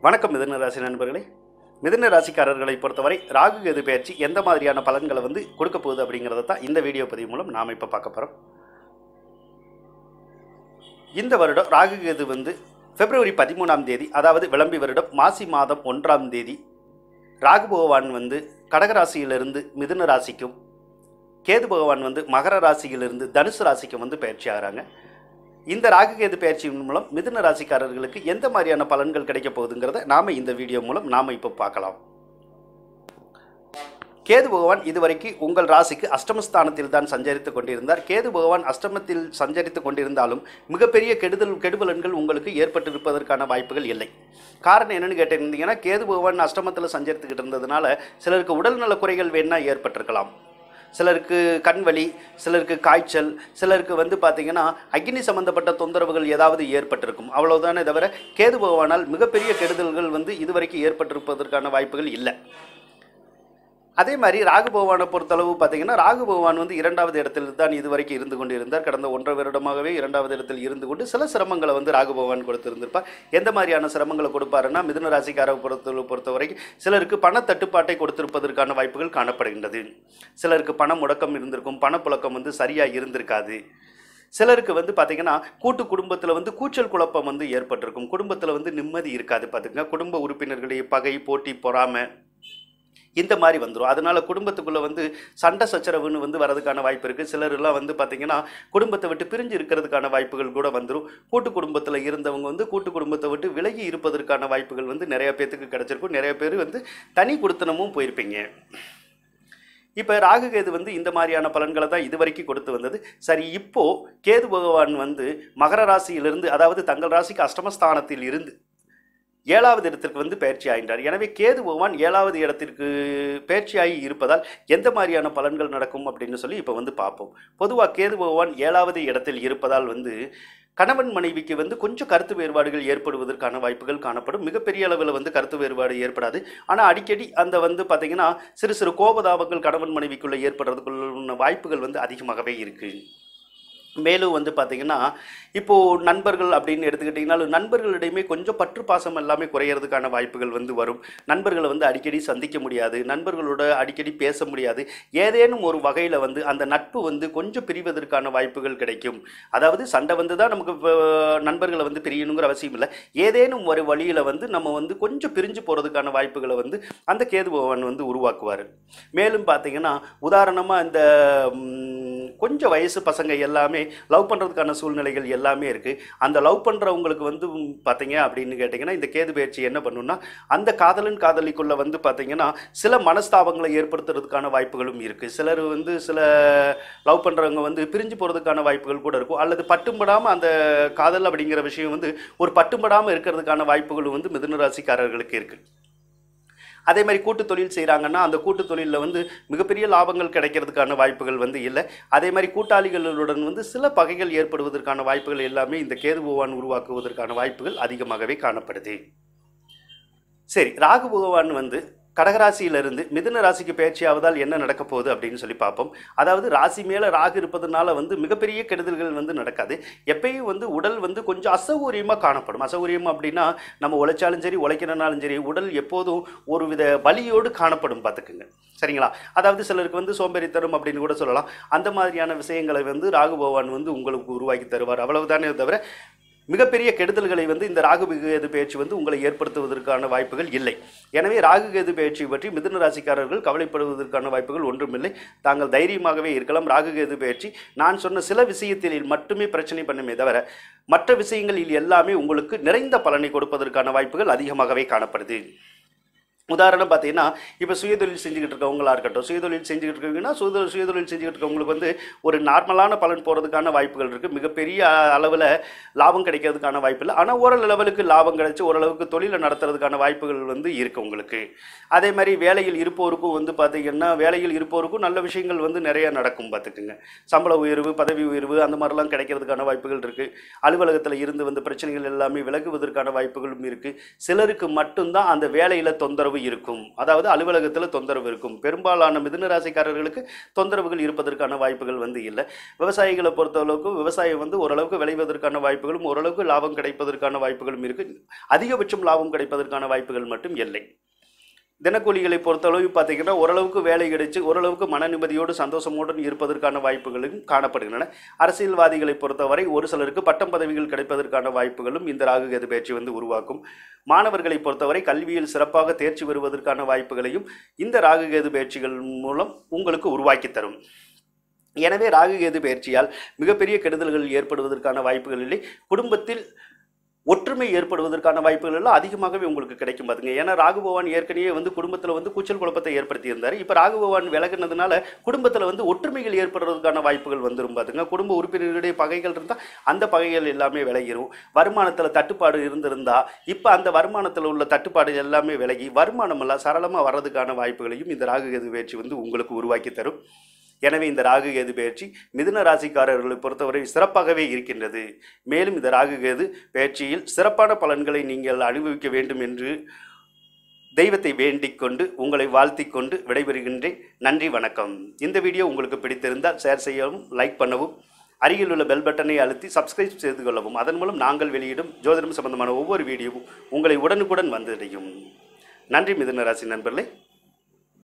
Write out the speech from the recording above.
வணக்கம் மிதுன ராசி நண்பர்களே மிதுன ராசிக்காரர்களை பொறுத்தவரை ராகு கேது பயிற்சி எந்த மாதிரியான பலன்களை வந்து கொடுக்க போகுது அப்படிங்கிறத தான் இந்த வீடியோ பதிவு மூலம் நாம் இப்போ பார்க்க போகிறோம் இந்த வருடம் ராகு கேது வந்து பிப்ரவரி பதிமூணாம் தேதி அதாவது விளம்பி வருடம் மாசி மாதம் ஒன்றாம் தேதி ராகு பகவான் வந்து கடகராசியிலிருந்து மிதுன ராசிக்கும் கேது பகவான் வந்து மகர ராசியிலிருந்து தனுசு ராசிக்கும் வந்து பயிற்சி ஆகிறாங்க இந்த ராகுகேது பயிற்சியின் மூலம் மிதுன ராசிக்காரர்களுக்கு எந்த மாதிரியான பலன்கள் கிடைக்க போகுதுங்கிறத நாம இந்த வீடியோ மூலம் நாம இப்போ பார்க்கலாம் கேது பகவான் இதுவரைக்கும் உங்கள் ராசிக்கு அஷ்டமஸ்தானத்தில் தான் சஞ்சரித்து கொண்டிருந்தார் கேது பகவான் அஷ்டமத்தில் சஞ்சரித்து கொண்டிருந்தாலும் மிகப்பெரிய கெடுதல் கெடுபலன்கள் உங்களுக்கு ஏற்பட்டிருப்பதற்கான வாய்ப்புகள் இல்லை காரணம் என்னன்னு கேட்டிருந்தீங்கன்னா கேது பகவான் அஷ்டமத்தில் சஞ்சரித்துக்கிட்டு இருந்ததுனால சிலருக்கு உடல்நல குறைகள் வேணா ஏற்பட்டிருக்கலாம் சிலருக்கு கண் வலி சிலருக்கு காய்ச்சல் சிலருக்கு வந்து பார்த்தீங்கன்னா அக்னி சம்பந்தப்பட்ட தொந்தரவுகள் ஏதாவது ஏற்பட்டிருக்கும் அவ்வளவுதானே தவிர கேது பகவானால் மிகப்பெரிய கெடுதல்கள் வந்து இதுவரைக்கும் ஏற்பட்டிருப்பதற்கான வாய்ப்புகள் இல்லை அதே மாதிரி ராகு பகவானை பொறுத்தளவு பார்த்தீங்கன்னா ராகு பகவான் வந்து இரண்டாவது இடத்தில் தான் இதுவரைக்கும் இருந்து கொண்டு இருந்தார் கடந்த ஒன்றரை வருடமாகவே இரண்டாவது இடத்தில் இருந்து கொண்டு சில சிரமங்களை வந்து ராகு பகவான் கொடுத்திருந்திருப்பார் எந்த மாதிரியான சிரமங்களை கொடுப்பாருன்னா மிதுன ராசிக்கார பொறுத்த பொறுத்த வரைக்கும் சிலருக்கு பண தட்டுப்பாட்டை கொடுத்திருப்பதற்கான வாய்ப்புகள் காணப்படுகின்றது சிலருக்கு பண முடக்கம் இருந்திருக்கும் பணப்புழக்கம் வந்து சரியாக இருந்திருக்காது சிலருக்கு வந்து பார்த்தீங்கன்னா கூட்டு குடும்பத்தில் வந்து கூச்சல் குழப்பம் வந்து ஏற்பட்டிருக்கும் குடும்பத்தில் வந்து நிம்மதி இருக்காது பார்த்துங்க குடும்ப உறுப்பினர்களுடைய பகை போட்டி பொறாமை இந்த மாதிரி வந்துடும் அதனால குடும்பத்துக்குள்ளே வந்து சண்டை சச்சரவுன்னு வந்து வரதுக்கான வாய்ப்பு இருக்குது சிலர்லாம் வந்து பார்த்திங்கன்னா குடும்பத்தை விட்டு பிரிஞ்சு இருக்கிறதுக்கான வாய்ப்புகள் கூட வந்துடும் கூட்டு குடும்பத்தில் இருந்தவங்க வந்து கூட்டு குடும்பத்தை விட்டு விலகி இருப்பதற்கான வாய்ப்புகள் வந்து நிறைய பேர்த்துக்கு கிடச்சிருக்கும் நிறைய பேர் வந்து தனி குடுத்தனமும் போயிருப்பீங்க இப்போ ராகு கேது வந்து இந்த மாதிரியான பலன்களை தான் இதுவரைக்கும் கொடுத்து வந்தது சரி இப்போ கேது பகவான் வந்து மகர ராசியிலிருந்து அதாவது தங்கள் ராசிக்கு அஷ்டமஸ்தானத்தில் இருந்து ஏழாவது இடத்திற்கு வந்து பயிற்சி ஆகின்றார் எனவே கேது பகவான் ஏழாவது இடத்திற்கு பயிற்சியாகி இருப்பதால் எந்த மாதிரியான பலன்கள் நடக்கும் அப்படின்னு சொல்லி இப்போ வந்து பார்ப்போம் பொதுவாக கேது பகவான் ஏழாவது இடத்தில் இருப்பதால் வந்து கணவன் மனைவிக்கு வந்து கொஞ்சம் கருத்து வேறுபாடுகள் ஏற்படுவதற்கான வாய்ப்புகள் காணப்படும் மிகப்பெரிய அளவில் வந்து கருத்து வேறுபாடு ஏற்படாது ஆனால் அடிக்கடி அந்த வந்து பார்த்திங்கன்னா சிறு சிறு கோபதாபங்கள் கணவன் மனைவிக்குள்ளே ஏற்படுறதுக்குள்ள வாய்ப்புகள் வந்து அதிகமாகவே இருக்குது மேலும் வந்து பார்த்திங்கன்னா இப்போது நண்பர்கள் அப்படின்னு எடுத்துக்கிட்டிங்கனாலும் நண்பர்களிடையுமே கொஞ்சம் பற்று பாசம் எல்லாமே குறையிறதுக்கான வாய்ப்புகள் வந்து வரும் நண்பர்களை வந்து அடிக்கடி சந்திக்க முடியாது நண்பர்களோட அடிக்கடி பேச முடியாது ஏதேனும் ஒரு வகையில் வந்து அந்த நட்பு வந்து கொஞ்சம் பிரிவதற்கான வாய்ப்புகள் கிடைக்கும் அதாவது சண்டை வந்து தான் நமக்கு இப்போ நண்பர்களை வந்து பிரியணுங்கிற அவசியம் இல்லை ஏதேனும் ஒரு வழியில் வந்து நம்ம வந்து கொஞ்சம் பிரிஞ்சு போகிறதுக்கான வாய்ப்புகளை வந்து அந்த கேது பகவான் வந்து உருவாக்குவார் மேலும் பார்த்தீங்கன்னா உதாரணமாக இந்த ம், கொஞ்சம் வயசு பசங்க எல்லாமே லவ் பண்ணுறதுக்கான சூழ்நிலைகள் எல்லாமே இருக்குது அந்த லவ் பண்ணுறவங்களுக்கு வந்து ம், பார்த்தீங்க அப்படின்னு கேட்டிங்கன்னா இந்த கேது பயிற்சி என்ன பண்ணுன்னா அந்த காதலன் காதலிக்குள்ளே வந்து பார்த்தீங்கன்னா சில மனஸ்தாபங்களை ஏற்படுத்துறதுக்கான வாய்ப்புகளும் இருக்குது சிலர் வந்து சில லவ் பண்ணுறவங்க வந்து பிரிஞ்சு போகிறதுக்கான வாய்ப்புகள் கூட இருக்கும் அல்லது பட்டும்படாமல் அந்த காதல் அப்படிங்கிற விஷயம் வந்து ஒரு பட்டும்படாமல் இருக்கிறதுக்கான வாய்ப்புகளும் வந்து மிதுன ராசிக்காரர்களுக்கு இருக்குது அதே மாதிரி கூட்டு தொழில் செய்கிறாங்கன்னா அந்த கூட்டு தொழிலில் வந்து மிகப்பெரிய லாபங்கள் கிடைக்கிறதுக்கான வாய்ப்புகள் வந்து இல்லை அதே மாதிரி கூட்டாளிகளுடன் வந்து சில பகைகள் ஏற்படுவதற்கான வாய்ப்புகள் எல்லாமே இந்த கேது பகவான் உருவாக்குவதற்கான வாய்ப்புகள் அதிகமாகவே காணப்படுது சரி ராகு பகவான் வந்து கடகராசியிலிருந்து மிதுன ராசிக்கு பயிற்சி ஆவதால் என்ன நடக்க போகுது அப்படின்னு சொல்லி பார்ப்போம் அதாவது ராசி மேலே ராகு இருப்பதனால வந்து மிகப்பெரிய கெடுதல்கள் வந்து நடக்காது எப்பயும் வந்து உடல் வந்து கொஞ்சம் அசௌகரியமாக காணப்படும் அசௌகரியம் அப்படின்னா நம்ம உழைச்சாலும் சரி உழைக்கிறனாலும் சரி உடல் எப்போதும் ஒரு வித வலியோடு காணப்படும் பார்த்துக்குங்க சரிங்களா அதாவது சிலருக்கு வந்து சோம்பேறித்தனம் அப்படின்னு கூட சொல்லலாம் அந்த மாதிரியான விஷயங்களை வந்து ராகு பகவான் வந்து உங்களுக்கு உருவாக்கி தருவார் அவ்வளவுதானே தவிர மிகப்பெரிய கெடுதல்களை வந்து இந்த ராகு கேது பயிற்சி வந்து உங்களை ஏற்படுத்துவதற்கான வாய்ப்புகள் இல்லை எனவே ராகு கேது பயிற்சி பற்றி மிதுன ராசிக்காரர்கள் கவலைப்படுவதற்கான வாய்ப்புகள் ஒன்றுமில்லை தாங்கள் தைரியமாகவே இருக்கலாம் ராகு கேது பயிற்சி நான் சொன்ன சில விஷயத்தில் மட்டுமே பிரச்சனை பண்ணுமே தவிர மற்ற விஷயங்களில் எல்லாமே உங்களுக்கு நிறைந்த பலனை கொடுப்பதற்கான வாய்ப்புகள் அதிகமாகவே காணப்படுது உதாரணம் பார்த்தீங்கன்னா இப்போ சுயதொழில் செஞ்சுக்கிட்டு இருக்கவங்களா இருக்கட்டும் சுயதொழில் செஞ்சுக்கிட்டு இருக்கீங்கன்னா சுய சுயதொழில் செஞ்சுக்கிட்டு இருக்கவங்களுக்கு வந்து ஒரு நார்மலான பலன் போகிறதுக்கான வாய்ப்புகள் இருக்குது மிகப்பெரிய அளவில் லாபம் கிடைக்கிறதுக்கான வாய்ப்பு இல்லை ஆனால் ஓரளவு லெவலுக்கு லாபம் கிடைச்சி ஓரளவுக்கு தொழிலை நடத்துறதுக்கான வாய்ப்புகள் வந்து இருக்குது உங்களுக்கு அதே மாதிரி வேலையில் இருப்போருக்கும் வந்து பார்த்தீங்கன்னா வேலையில் இருப்போருக்கும் நல்ல விஷயங்கள் வந்து நிறைய நடக்கும் பார்த்துக்குங்க சம்பள உயர்வு பதவி உயர்வு அந்த மாதிரிலாம் கிடைக்கிறதுக்கான வாய்ப்புகள் இருக்குது அலுவலகத்தில் இருந்து வந்த பிரச்சனைகள் எல்லாமே விலகுவதற்கான வாய்ப்புகளும் இருக்குது சிலருக்கு மட்டும்தான் அந்த வேலையில் தொந்தரவு இருக்கும் அதாவது அலுவலகத்தில் தொந்தரவு இருக்கும் பெரும்பாலான மிதுன ராசிக்காரர்களுக்கு தொந்தரவுகள் இருப்பதற்கான வாய்ப்புகள் வந்து இல்லை விவசாயிகளை பொறுத்தளவுக்கு விவசாயம் வந்து ஓரளவுக்கு விளைவதற்கான வாய்ப்புகளும் ஓரளவுக்கு லாபம் கிடைப்பதற்கான வாய்ப்புகளும் இருக்கு அதிகபட்சம் லாபம் கிடைப்பதற்கான வாய்ப்புகள் மட்டும் இல்லை தினக்கூலிகளை பொறுத்தளவு பார்த்தீங்கன்னா ஓரளவுக்கு வேலை கிடைச்சு ஓரளவுக்கு மன நிம்மதியோடு சந்தோஷமோடு இருப்பதற்கான வாய்ப்புகளும் காணப்படுகின்றன அரசியல்வாதிகளை பொறுத்தவரை ஒரு சிலருக்கு பட்டம் பதவிகள் கிடைப்பதற்கான வாய்ப்புகளும் இந்த ராகு கேது பயிற்சி வந்து உருவாக்கும் மாணவர்களை பொறுத்தவரை கல்வியில் சிறப்பாக தேர்ச்சி பெறுவதற்கான வாய்ப்புகளையும் இந்த ராகு கேது பயிற்சிகள் மூலம் உங்களுக்கு உருவாக்கி தரும் எனவே ராகு கேது பயிற்சியால் மிகப்பெரிய கெடுதல்கள் ஏற்படுவதற்கான வாய்ப்புகள் இல்லை குடும்பத்தில் ஒற்றுமை ஏற்படுவதற்கான வாய்ப்புகள் எல்லாம் அதிகமாகவே உங்களுக்கு கிடைக்கும் பாருங்க ஏன்னா ராகு பகவான் ஏற்கனவே வந்து குடும்பத்தில் வந்து கூச்சல் குழப்பத்தை ஏற்படுத்தி இருந்தார் இப்போ ராகு பகவான் விலகுனதுனால குடும்பத்தில் வந்து ஒற்றுமைகள் ஏற்படுறதுக்கான வாய்ப்புகள் வந்துடும் பாருங்க குடும்ப உறுப்பினர்களுடைய பகைகள் இருந்தால் அந்த பகைகள் எல்லாமே விலகிரும் வருமானத்தில் தட்டுப்பாடு இருந்திருந்தா இப்போ அந்த வருமானத்தில் உள்ள தட்டுப்பாடு எல்லாமே விலகி வருமானம் எல்லாம் சரளமாக வர்றதுக்கான வாய்ப்புகளையும் இந்த ராகு கேது பயிற்சி வந்து உங்களுக்கு உருவாக்கி தரும் எனவே இந்த ராகு கேது பயிற்சி மிதுன ராசிக்காரர்களை பொறுத்தவரை சிறப்பாகவே இருக்கின்றது மேலும் இந்த ராகு கேது பயிற்சியில் சிறப்பான பலன்களை நீங்கள் அனுபவிக்க வேண்டும் என்று தெய்வத்தை வேண்டிக் கொண்டு உங்களை வாழ்த்திக் கொண்டு விடைபெறுகின்றேன் நன்றி வணக்கம் இந்த வீடியோ உங்களுக்கு பிடித்திருந்தால் ஷேர் செய்யவும் லைக் பண்ணவும் அருகில் உள்ள பெல் பட்டனை அழுத்தி சப்ஸ்கிரைப் செய்து கொள்ளவும் அதன் மூலம் நாங்கள் வெளியிடும் ஜோதிடம் சம்பந்தமான ஒவ்வொரு வீடியோவும் உங்களை உடனுக்குடன் வந்தடையும் நன்றி மிதுன ராசி நண்பர்களே